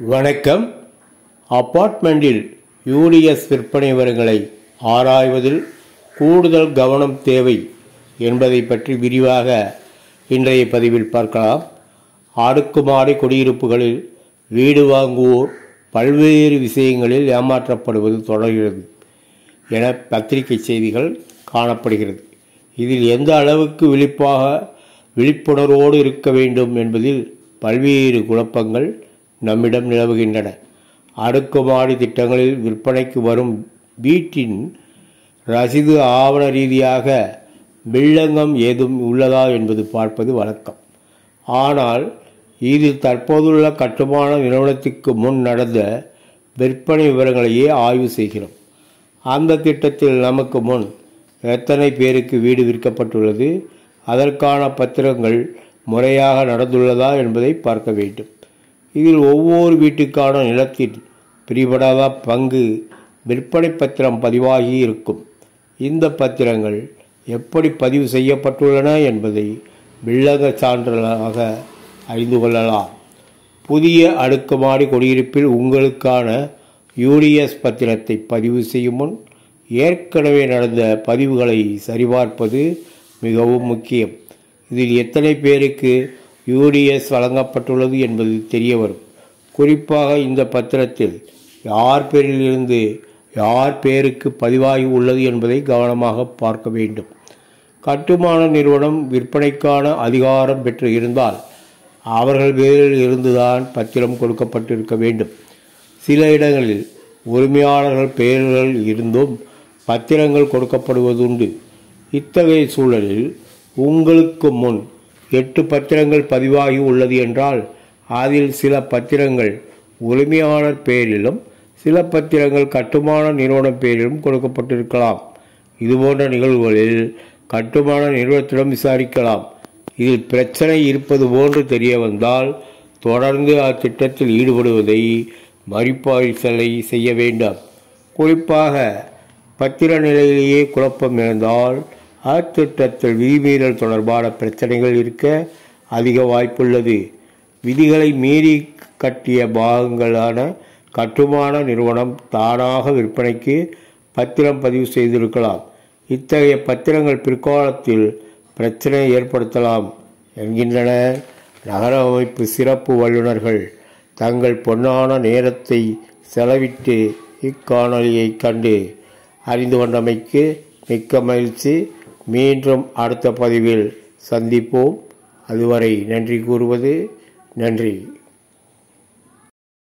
வணக்கம் அபார்ட்மெண்டில் யூடிஎஸ் விற்பனை விவரங்களை ஆராய்வதில் கூடுதல் கவனம் தேவை என்பதை பற்றி விரிவாக இன்றைய பதிவில் பார்க்கலாம் அடுக்குமாடி குடியிருப்புகளில் வீடு வாங்குவோர் பல்வேறு விஷயங்களில் ஏமாற்றப்படுவது தொடர்கிறது என பத்திரிகை செய்திகள் காணப்படுகிறது இதில் எந்த அளவுக்கு விழிப்பாக விழிப்புணர்வோடு இருக்க வேண்டும் என்பதில் பல்வேறு குழப்பங்கள் நம்மிடம் நிலவுகின்றன அடுக்குமாடி திட்டங்களில் விற்பனைக்கு வரும் வீட்டின் ரசீது ஆவண ரீதியாக வில்லங்கம் ஏதும் உள்ளதா என்பது பார்ப்பது வழக்கம் ஆனால் இதில் தற்போதுள்ள கட்டுமான நிறுவனத்துக்கு முன் நடந்த விற்பனை விவரங்களையே ஆய்வு செய்கிறோம் அந்த திட்டத்தில் நமக்கு முன் எத்தனை பேருக்கு வீடு விற்கப்பட்டுள்ளது அதற்கான பத்திரங்கள் முறையாக நடந்துள்ளதா என்பதை பார்க்க வேண்டும் இதில் ஒவ்வொரு வீட்டுக்கான நிலத்தின் பிரிபடாத பங்கு விற்பனை பத்திரம் பதிவாகி இருக்கும் இந்த பத்திரங்கள் எப்படி பதிவு செய்யப்பட்டுள்ளன என்பதை வில்லக சான்றிதழாக அறிந்து கொள்ளலாம் புதிய அடுக்குமாடி குடியிருப்பில் உங்களுக்கான யூடிஎஸ் பத்திரத்தை பதிவு செய்யும் முன் ஏற்கனவே நடந்த பதிவுகளை சரிபார்ப்பது மிகவும் முக்கியம் இதில் எத்தனை பேருக்கு யூடிஎஸ் வழங்கப்பட்டுள்ளது என்பது தெரிய வரும் குறிப்பாக இந்த பத்திரத்தில் யார் பேரிலிருந்து யார் பேருக்கு பதிவாகி உள்ளது என்பதை கவனமாக பார்க்க வேண்டும் கட்டுமான நிறுவனம் விற்பனைக்கான அதிகாரம் பெற்று இருந்தால் அவர்கள் பேரில் இருந்துதான் பத்திரம் கொடுக்கப்பட்டிருக்க வேண்டும் சில இடங்களில் உரிமையாளர்கள் பெயர்கள் இருந்தும் பத்திரங்கள் கொடுக்கப்படுவதுண்டு இத்தகைய சூழலில் உங்களுக்கு முன் எட்டு பத்திரங்கள் பதிவாகி உள்ளது என்றால் அதில் சில பத்திரங்கள் உரிமையாளர் பெயரிலும் சில பத்திரங்கள் கட்டுமான நிறுவன பெயரிலும் கொடுக்கப்பட்டிருக்கலாம் இதுபோன்ற நிகழ்வுகளில் கட்டுமான நிறுவனத்திடம் விசாரிக்கலாம் இதில் பிரச்சனை இருப்பது போன்று தெரிய வந்தால் தொடர்ந்து அத்திட்டத்தில் ஈடுபடுவதை மறுபாய்ச்சலை செய்ய வேண்டாம் குறிப்பாக பத்திர நிலையிலேயே குழப்பம் இருந்தால் அத்திட்டத்தில் விதிமீறல் தொடர்பான பிரச்சனைகள் இருக்க அதிக வாய்ப்புள்ளது விதிகளை மீறி கட்டிய பாகங்களான கட்டுமான நிறுவனம் தானாக விற்பனைக்கு பத்திரம் பதிவு செய்திருக்கலாம் இத்தகைய பத்திரங்கள் பிற்காலத்தில் பிரச்சனை ஏற்படுத்தலாம் என்கின்றன நகர அமைப்பு சிறப்பு வல்லுநர்கள் தங்கள் பொன்னான நேரத்தை செலவிட்டு இக்காணொலியை கண்டு அறிந்து கொண்டமைக்கு மிக்க மகிழ்ச்சி மீண்டும் அடுத்த பதிவில் சந்திப்போம் அதுவரை நன்றி கூறுவது நன்றி